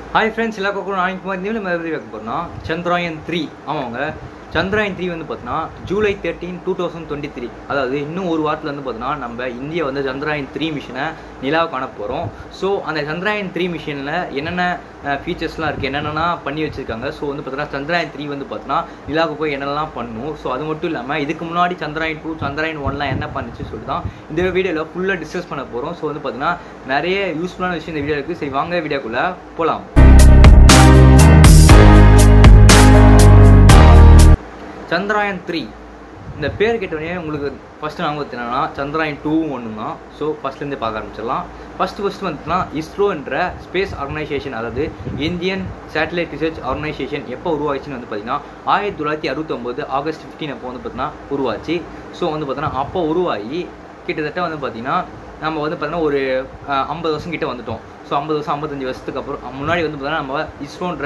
hi friends எல்லா பக்கம் நாளைக்கு மாதிரி நம்ம எப்படி வைக்க போகிறோம்னா சந்திராயன் த்ரீ ஆமாங்க சந்திராயன் த்ரீ வந்து பார்த்தீங்கன்னா July thirteen two thousand twenty three அதாவது இன்னும் ஒரு வாரத்தில் வந்து பார்த்தீங்கன்னா நம்ம இந்தியா வந்து சந்திராயன் த்ரீ மிஷனை நிலாவுக்கு காண போகிறோம் ஸோ அந்த சந்திராயன் த்ரீ மிஷனில் என்னென்ன ஃபீச்சர்ஸ்லாம் இருக்குது என்னென்னா பண்ணி வச்சுருக்காங்க ஸோ வந்து பார்த்தீங்கன்னா சந்திராயன் த்ரீ வந்து பார்த்தீங்கன்னா நிலாவுக்கு போய் என்னெல்லாம் பண்ணும் ஸோ அது மட்டும் இல்லாமல் இதுக்கு முன்னாடி சந்திராயன் டூ சந்திராயன் ஒன்லாம் என்ன பண்ணுச்சு சொல்லிட்டு தான் இந்த வீடியோவில் ஃபுல்லாக டிஸ்கஸ் பண்ண போகிறோம் ஸோ வந்து பார்த்தீங்கன்னா நிறைய யூஸ்ஃபுல்லான விஷயம் இந்த வீடியோ இருக்குது சரி வாங்க வீடியோக்குள்ளே போகலாம் சந்திராயன் த்ரீ இந்த பேர் கேட்டோடனே உங்களுக்கு ஃபஸ்ட்டு ஞாபகம் என்னன்னா சந்திராயன் டூவும் ஒன்று தான் ஸோ ஃபஸ்ட்லேருந்து பார்க்க ஆரம்பிச்சிடலாம் ஃபஸ்ட்டு ஃபஸ்ட்டு வந்துட்டுனா இஸ்ரோன்ற ஸ்பேஸ் ஆர்கனைசேஷன் அதாவது இந்தியன் சேட்டலைட் ரிசர்ச் ஆர்கனைசேஷன் எப்போ உருவாச்சுன்னு வந்து பார்த்தீங்கன்னா ஆயிரத்தி தொள்ளாயிரத்தி அறுபத்தொம்போது ஆகஸ்ட் ஃபிஃப்டீன் அப்போ வந்து பார்த்தீங்கன்னா உருவாச்சு ஸோ வந்து பார்த்தீங்கன்னா அப்போ உருவாகி கிட்டத்தட்ட வந்து பார்த்தீங்கன்னா நம்ம வந்து பார்த்தீங்கன்னா ஒரு ஐம்பது வருஷம் கிட்ட வந்துட்டோம் ஸோ ஐம்பது வருஷம் ஐம்பத்தஞ்சு வருஷத்துக்கு அப்புறம் முன்னாடி வந்து பார்த்தீங்கன்னா நம்ம இஸ்ரோன்ற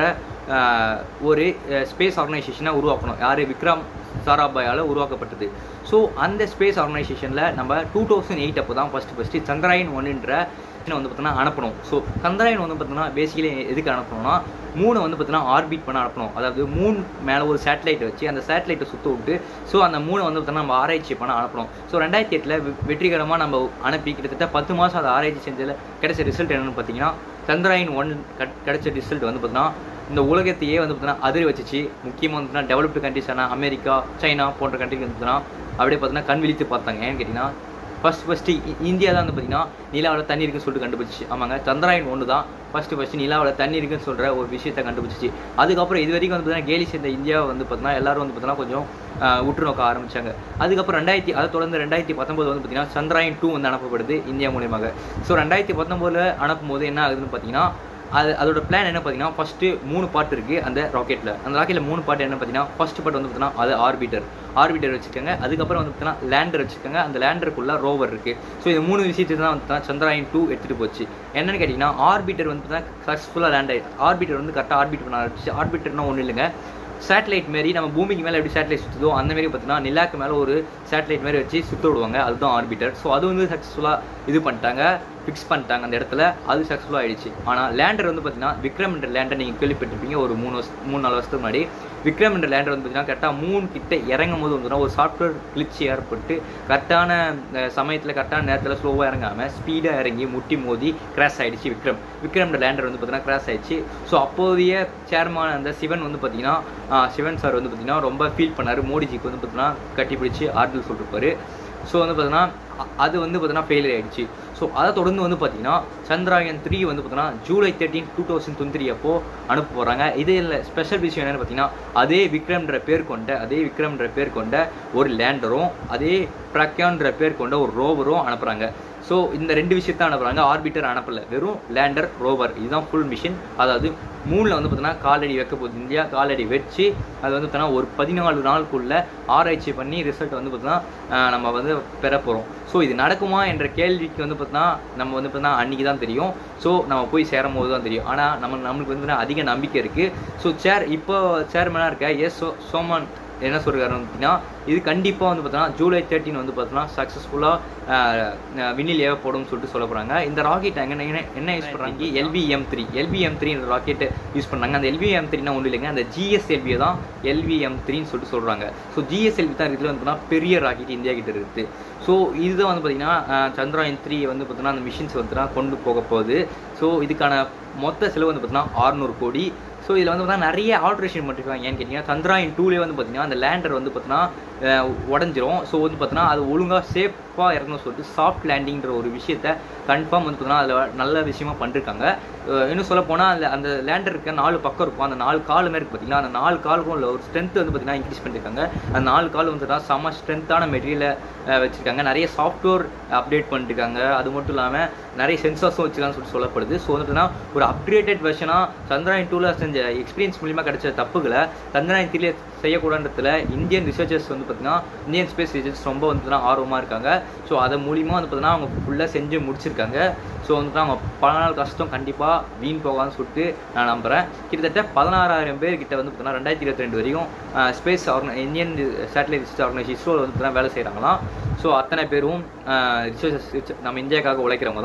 ஒரு ஸ்பேஸ் ஆர்கனைசேஷனை உருவாக்கணும் யார் விக்ரம் சாராபாயால் உருவாக்கப்பட்டது ஸோ அந்த ஸ்பேஸ் ஆர்கனைசேஷனில் நம்ம டூ தௌசண்ட் எயிட் அப்போ தான் ஃபஸ்ட்டு ஃபஸ்ட்டு சந்திராயன் ஒன்றுன்ற வந்து பார்த்தீங்கன்னா அனுப்பணும் ஸோ சந்திராயன் வந்து பார்த்தீங்கன்னா பேசிக்கலி எதுக்கு அனுப்பணும்னா மூணை வந்து பார்த்தீங்கன்னா ஆர்பிட் பண்ண அனுப்பணும் அதாவது மூணு மேலே ஒரு சேட்டலைட்டை வச்சு அந்த சேட்டலைட்டை சுற்ற விட்டு ஸோ அந்த மூணை வந்து பார்த்தீங்கன்னா நம்ம ஆராய்ச்சி பண்ண அனுப்பணும் ஸோ ரெண்டாயிரத்தி எட்டில் வெற்றிகரமாக நம்ம அனுப்பி கிட்டத்தட்ட பத்து மாதம் அதை ஆராய்ச்சி செஞ்சதில் கிடைச்ச ரிசல்ட் என்னென்னு பார்த்தீங்கன்னா சந்திராயன் ஒன் கிடைச்ச ரிசல்ட் வந்து பார்த்தீங்கன்னா இந்த உலகத்தையே வந்து பார்த்தீங்கன்னா அதிரி வச்சிச்சு முக்கியமாக வந்து பார்த்தீங்கன்னா டெவலப்டு கண்ட்ரிஸான அமெரிக்கா சைனா போன்ற கண்ட்ரிக்கு வந்து பார்த்தீங்கன்னா அப்படியே பார்த்தீங்கன்னா கண் விழித்து பார்த்தாங்க ஏன்னு கேட்டிங்கன்னா ஃபஸ்ட் ஃபஸ்ட்டு இந்தியா தான் வந்து பார்த்தீங்கன்னா நிலாவில் தண்ணி இருக்குன்னு சொல்லிட்டு கண்டுபிடிச்சி ஆமாங்க சந்திராயன் ஒன்று தான் ஃபஸ்ட்டு ஃபஸ்ட்டு நிலாவில் தண்ணி இருக்குன்னு சொல்கிற ஒரு விஷயத்தை கண்டுபிடிச்சி அதுக்கப்புறம் இது வரைக்கும் வந்து பார்த்தீங்கன்னா கேலி சேர்ந்த இந்தியாவை வந்து பார்த்தீங்கன்னா எல்லாரும் வந்து பார்த்தீங்கன்னா கொஞ்சம் உற்று நோக்க ஆரம்பிச்சாங்க அதுக்கப்புறம் ரெண்டாயிரத்தி அதை தொடர்ந்து ரெண்டாயிரத்தி பத்தொம்போது வந்து பார்த்தீங்கன்னா சந்திராயன் டூ வந்து அனுப்பப்படுது இந்தியா மூலியமாக ஸோ ரெண்டாயிரத்தி பத்தொம்போதில் அனுப்பும் போது என்ன ஆகுதுன்னு பார்த்தீங்கன்னா அது அதோட பிளான் என்ன பார்த்தீங்கன்னா ஃபஸ்ட்டு மூணு பார்ட் இருக்குது அந்த ராக்கெட்டில் அந்த ராக்கெட்டில் மூணு பார்ட் என்ன பார்த்தீங்கன்னா ஃபஸ்ட் பார்ட் வந்து பார்த்தீங்கன்னா அது ஆர்பிட்டர் ஆர்பிட்டர் வச்சுக்கோங்க அதுக்கப்புறம் வந்து பார்த்தீங்கன்னா லேண்டர் வச்சுக்கோங்க அந்த லேண்டருக்குள்ள ரோவர் இருக்குது ஸோ இந்த மூணு விஷயத்தை தான் வந்து சந்திராயன் டூ எடுத்துகிட்டு போச்சு என்னன்னு கேட்டிங்கன்னா ஆர்பிட்டர் வந்து பார்த்தீங்கன்னா சக்ஸஸ்ஃபுல்லாக லேண்ட் ஆகி ஆர்பிட்டர் வந்து கரெக்டாக ஆர்பிட் பண்ண ஆரம்பிச்சு ஆர்பிட்டர்னா ஒன்றும் இல்லைங்க சேட்டலைட் மாரி நம்ம பூமிக்கு மேலே எப்படி சேட்டலைட் சுற்றுதோ அந்த மாரி பார்த்தீங்கன்னா நிலாக்கு மேலே ஒரு சேட்டலைட் மாதிரி வச்சு சுற்ற விடுவாங்க அதுதான் ஆர்பிட்டர் ஸோ அது வந்து சக்ஸஸ்ஃபுல்லாக இது பண்ணிட்டாங்க ஃபிக்ஸ் பண்ணிட்டாங்க அந்த இடத்துல அது சக்ஸஸ்ஃபுல்லாக ஆயிடுச்சு ஆனால் லேண்டர் வந்து பார்த்தீங்கன்னா விக்ரம் என்ற லேண்டர் நீங்கள் கேள்விப்பட்டிருப்பீங்க ஒரு மூணு வருஷம் மூணு நாலு வருஷத்துக்கு முன்னாடி விக்ரம் என்ற லேண்டர் வந்து பார்த்தீங்கன்னா கரெக்டாக மூணு கிட்ட இறங்கும் போது வந்து ஒரு சாஃப்ட்வேர் கிளிச் ஏற்பட்டு கரெக்டான சமயத்தில் கரெக்டான நேரத்தில் ஸ்லோவாக இறங்காமல் ஸ்பீடாக இறங்கி முட்டி மோதி கிராஷ் ஆகிடுச்சு விக்ரம் விக்ரம் என்ற லேண்டர் வந்து பார்த்தீங்கன்னா கிராஷ் ஆயிடுச்சு ஸோ அப்போதைய சேர்மான அந்த சிவன் வந்து பார்த்தீங்கன்னா சிவன் சார் வந்து பார்த்தீங்கன்னா ரொம்ப ஃபீல் பண்ணார் மோடிஜிக்கு வந்து பார்த்தீங்கன்னா கட்டி பிடிச்சி ஆறுதல் சொல்லிருப்பாரு ஸோ வந்து பார்த்தீங்கன்னா அது வந்து பார்த்தீங்கன்னா ஃபெயிலியர் ஆகிடுச்சு ஸோ அதை தொடர்ந்து வந்து பார்த்தீங்கன்னா சந்திராயன் த்ரீ வந்து பார்த்தீங்கன்னா July thirteen two thousand twenty three அப்போ அனுப்ப போகிறாங்க இது இல்லை ஸ்பெஷல் விஷயம் என்னென்னு பார்த்தீங்கன்னா அதே விக்ரம்ன்ற பேர் கொண்ட அதே விக்ரம்ன்ற பேர் கொண்ட ஒரு லேண்டரும் அதே ப்ரக்யான்ற பேர் கொண்ட ஒரு ரோவரும் அனுப்புகிறாங்க ஸோ இந்த ரெண்டு விஷயத்த அனுப்புகிறாங்க ஆர்பிட்டர் அனுப்பல வெறும் லேண்டர் ரோவர் இதுதான் ஃபுல் மிஷின் அதாவது மூணில் வந்து பார்த்தீங்கன்னா காலடி வைக்க போகுது இந்தியா காலடி வச்சு அது வந்து பார்த்தீங்கன்னா ஒரு பதினாலு நாளுக்குள்ளே ஆராய்ச்சி பண்ணி ரிசல்ட் வந்து பார்த்தீங்கன்னா நம்ம வந்து பெற போகிறோம் ஸோ இது நடக்குமா என்ற கேள்விக்கு வந்து பார்த்தீங்கன்னா நம்ம வந்து பார்த்தீங்கன்னா அன்றைக்கி தான் தெரியும் ஸோ நம்ம போய் சேரும் போது தான் தெரியும் ஆனால் நம்ம நம்மளுக்கு வந்து அதிக நம்பிக்கை இருக்குது ஸோ சேர் இப்போ சேர்மனாக இருக்க எஸ் சோ சோமன் என்ன சொல்கிறாரு அப்படின்னா இது கண்டிப்பாக வந்து பார்த்தோன்னா ஜூலை தேர்ட்டின் வந்து பார்த்தோன்னா சக்ஸஸ்ஃபுல்லாக விண்ணில் ஏவப்படும் சொல்லிட்டு சொல்ல போகிறாங்க இந்த ராக்கெட் என்ன என்ன யூஸ் பண்ணுறாங்க எல்விஎம் த்ரீ எல்விஎம் த்ரீ இந்த ராக்கெட் யூஸ் பண்ணுறாங்க அந்த எல்விஎம் த்ரீனா ஒன்றும் இல்லைங்க அந்த ஜிஎஸ்எல்வியை தான் எல்விஎம் த்ரீன்னு சொல்லிட்டு சொல்கிறாங்க ஸோ ஜிஎஸ்எல்வி தான் இதில் வந்து பெரிய ராக்கெட் இந்தியா கிட்ட இருக்குது ஸோ இதுதான் வந்து பார்த்திங்கன்னா சந்திராயன் த்ரீ வந்து பார்த்தீங்கன்னா அந்த மிஷின்ஸ் வந்து கொண்டு போக போகுது ஸோ இதுக்கான மொத்த செலவு வந்து பார்த்தீங்கன்னா ஆறுநூறு கோடி ஸோ இதில் வந்து பார்த்தீங்கன்னா நிறைய ஆல்ட்ரேஷன் பண்ணிருக்காங்க ஏன்னு கேட்டிங்கன்னா சந்திராயன் டூலே வந்து பார்த்தீங்கன்னா அந்த லேண்டர் வந்து பார்த்தீங்கன்னா உடஞ்சிரும் ஸோ வந்து பார்த்தீங்கன்னா அது ஒழுங்காக சேஃபாக இறங்கணும் சொல்லிட்டு சாஃப்ட் லேண்டிங்கிற ஒரு விஷயத்த கன்ஃபார்ம் வந்து பார்த்தீங்கன்னா அதில் நல்ல விஷயமா பண்ணிருக்காங்க இன்னும் சொல்ல போனால் அந்த அந்த லேண்டர் இருக்க நாலு பக்கம் இருக்கும் அந்த நாலு கால் மாதிரி இருக்குது பார்த்தீங்கன்னா அந்த நாலு காலுக்கும் உள்ள ஒரு ஸ்ட்ரென்த் வந்து பார்த்தீங்கன்னா இன்க்ரீஸ் பண்ணியிருக்காங்க அந்த நாலு கால் வந்து தான் செம்ம ஸ்ட்ரென்த்தான மெட்டீரியலை வச்சுருக்காங்க நிறைய சாஃப்ட்வேர் அப்டேட் பண்ணிருக்காங்க அது மட்டும் இல்லாமல் நிறைய சென்சார்ஸும் வச்சுருக்காங்கன்னு சொல்லிட்டு சொல்லப்படுது ஸோ வந்து பார்த்தீங்கன்னா ஒரு அப்கிரேட்டட் வெர்ஷனாக சந்திராயன் டூவில் செஞ்ச எக்ஸ்பீரியன்ஸ் மூலியமாக கிடைச்ச தப்புகளை சந்திராயன் த்ரீல செய்யக்கூடாதுன்றதுல இந்தியன் ரிசர்ச்சர்ஸ் வந்து பார்த்தீங்கன்னா இந்தியன் ஸ்பேஸ் ரிசர்ச் ரொம்ப வந்து ஆர்வமாக இருக்காங்க ஸோ அதை மூலியமாக வந்து பார்த்தீங்கன்னா அவங்க ஃபுல்லாக செஞ்சு முடிச்சிருக்காங்க ஸோ வந்துட்டு அவங்க பல நாள் கஷ்டம் கண்டிப்பாக வீண் போகாதுன்னு சொல்லிட்டு நான் நம்புகிறேன் கிட்டத்தட்ட பதினாறாயிரம் பேர் கிட்ட வந்து பார்த்தீங்கன்னா ரெண்டாயிரத்தி இருபத்தி ரெண்டு வரைக்கும் ஸ்பேஸ் ஆர்கனை இந்தியன் சேட்டலைட் ரிசர்ச் ஆர்கனைசேஷன் இஸ்ரோவில் வந்து பார்த்தீங்கன்னா வேலை செய்கிறாங்களாம் ஸோ அத்தனை பேரும் ரிசர்ச் நம்ம இந்தியாவுக்காக உழைக்கிறவங்க தான்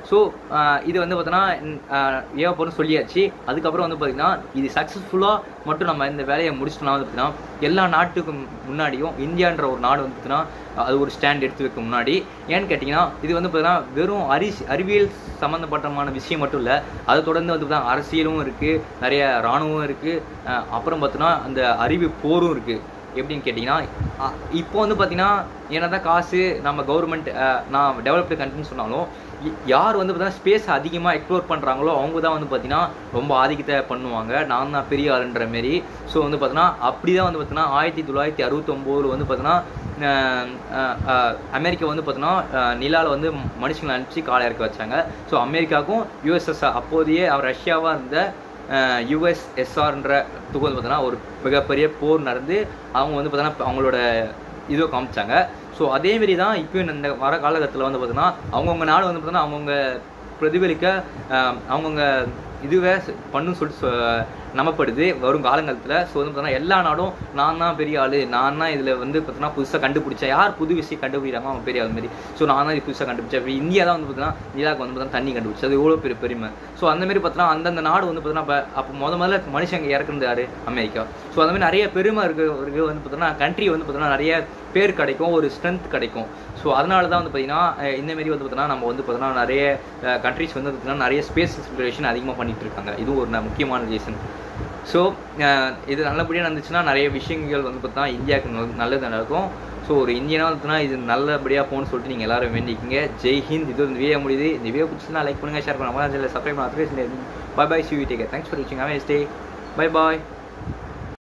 ஸோ இது வந்து பார்த்தோன்னா ஏவ போகிறோம் சொல்லியாச்சு அதுக்கப்புறம் வந்து பார்த்தீங்கன்னா இது சக்ஸஸ்ஃபுல்லாக மட்டும் நம்ம இந்த வேலையை முடிச்சிட்டோம்னா வந்து பார்த்தீங்கன்னா எல்லா நாட்டுக்கும் முன்னாடியும் இந்தியான்ற ஒரு நாடு வந்து பார்த்தீங்கன்னா அது ஒரு ஸ்டாண்ட் எடுத்து வைக்க முன்னாடி ஏன்னு கேட்டிங்கன்னா இது வந்து பார்த்தீங்கன்னா வெறும் அறி அறிவியல் சம்மந்தப்பட்டமான விஷயம் மட்டும் இல்லை அதை தொடர்ந்து வந்து பார்த்தீங்கன்னா அரசியலும் இருக்குது நிறைய இராணுவம் இருக்குது அப்புறம் பார்த்தோன்னா அந்த அறிவு போரும் இருக்குது எப்படின்னு கேட்டிங்கன்னா அ- இப்போ வந்து பார்த்தீங்கன்னா என்னதான் காசு நம்ம கவர்மெண்ட் நான் டெவலப்டு கண்ட்ரின்னு சொன்னாலும் ய- யார் வந்து பார்த்தீங்கன்னா ஸ்பேஸ் அதிகமாக எக்ஸ்ப்ளோர் பண்ணுறாங்களோ அவங்க தான் வந்து பார்த்தீங்கன்னா ரொம்ப ஆதிக்கத்தை பண்ணுவாங்க நான் தான் பெரிய ஆளுன்ற மாரி ஸோ வந்து பார்த்தீங்கன்னா அப்படி தான் வந்து பார்த்தீங்கன்னா ஆயிரத்தி தொள்ளாயிரத்தி அறுபத்தொம்போதில் வந்து பார்த்தீங்கன்னா அஹ், அஹ், அஹ், அமெரிக்கா வந்து பார்த்தீங்கன்னா அஹ், நிலால வந்து மனுஷங்களை அனுப்பிச்சு காலை இறக்க வச்சாங்க ஸோ அமெரிக்காவுக்கும் யூஎஸ்எஸ்ஆர் அப்போதையே அவர் ரஷ்யாவாக இருந்த யுஎஸ்எஸ்ஆர்ன்ற துகு வந்து பார்த்தீங்கன்னா ஒரு மிகப்பெரிய போர் நடந்து அவங்க வந்து பார்த்தீங்கன்னா அவங்களோட இதுவை காமிச்சாங்க ஸோ அதேமாரி தான் இப்பயும் இந்த வர காலகட்டத்தில் வந்து பார்த்தீங்கன்னா அவங்கவுங்க நாடு வந்து பார்த்தீங்கன்னா அவங்கவுங்க பிரதிபலிக்க அஹ், அவங்கவுங்க இதுவே பண்ணுன்னு சொல்லிட்டு சொ- நம்பப்படுது வரும் காலங்கலத்தில் ஸோ வந்து பார்த்தீங்கன்னா எல்லா நாடும் நான் தான் பெரிய ஆள் நான் தான் இதில் வந்து பார்த்தீங்கன்னா புதுசாக கண்டுபிடிச்சேன் யார் புது விஷயம் கண்டுபிடிக்கிறாங்க அவன் பெரிய ஆள் மாதிரி ஸோ நான் தான் இது புதுசாக கண்டுபிடிச்சேன் இப்போ இந்தியா தான் வந்து பார்த்தீங்கன்னா நிலாவுக்கு வந்து பார்த்தீங்கன்னா தண்ணி கண்டுபிடிச்சது அது எவ்வளோ பெரிய பெருமை ஸோ அந்த மாதிரி பார்த்தீங்கன்னா அந்தந்த நாடு வந்து பார்த்தீங்கன்னா இப்போ அப்போ முத முதல்ல மனுஷங்க இறக்குறது யாரு அமெரிக்கா ஸோ அந்த மாதிரி நிறைய பெருமை இருக்கு இருக்கு வந்து பார்த்தீங்கன்னா கண்ட்ரி வந்து பார்த்தீங்கன்னா நிறைய பேர் கிடைக்கும் ஒரு ஸ்ட்ரென்த் கிடைக்கும் ஸோ அதனால தான் வந்து பார்த்தீங்கன்னா அஹ் இந்த மாதிரி வந்து பார்த்தீங்கன்னா நம்ம வந்து பார்த்தீங்கன்னா நிறைய கண்ட்ரிஸ் வந்து பார்த்தீங்கன்னா நிறைய ஸ்பேஸ் எக்ஸ்ப்ளோரேஷன் அதிகமாக பண்ணிட்டு இருக்காங்க இதுவும் ஒரு ந- முக்கியமான ரீசன் ஸோ இது நல்லபடியாக நடந்துச்சுன்னா நிறைய விஷயங்கள் வந்து பார்த்தீங்கன்னா இந்தியாவுக்கு நல்ல- நல்லது நடக்கும் ஸோ ஒரு இந்தியனாக வந்துட்டுனா இது நல்லபடியாக போகணும்னு சொல்லிட்டு நீங்கள் எல்லாரும் வேண்டிக்கிங்க ஜெய் ஹிந்த் இது வந்து வீடியோ முடியுது இந்த வீடியோ பிடிச்சினா லைக் பண்ணுங்கள் ஷேர் பண்ணுங்கள் நம்ம சேனல் சப்ஸ்கிரைப் பண்ணி subscribe bye bye see you take thanks for வாட்சிங் ஹேவ் ஸ்டே பை பாய்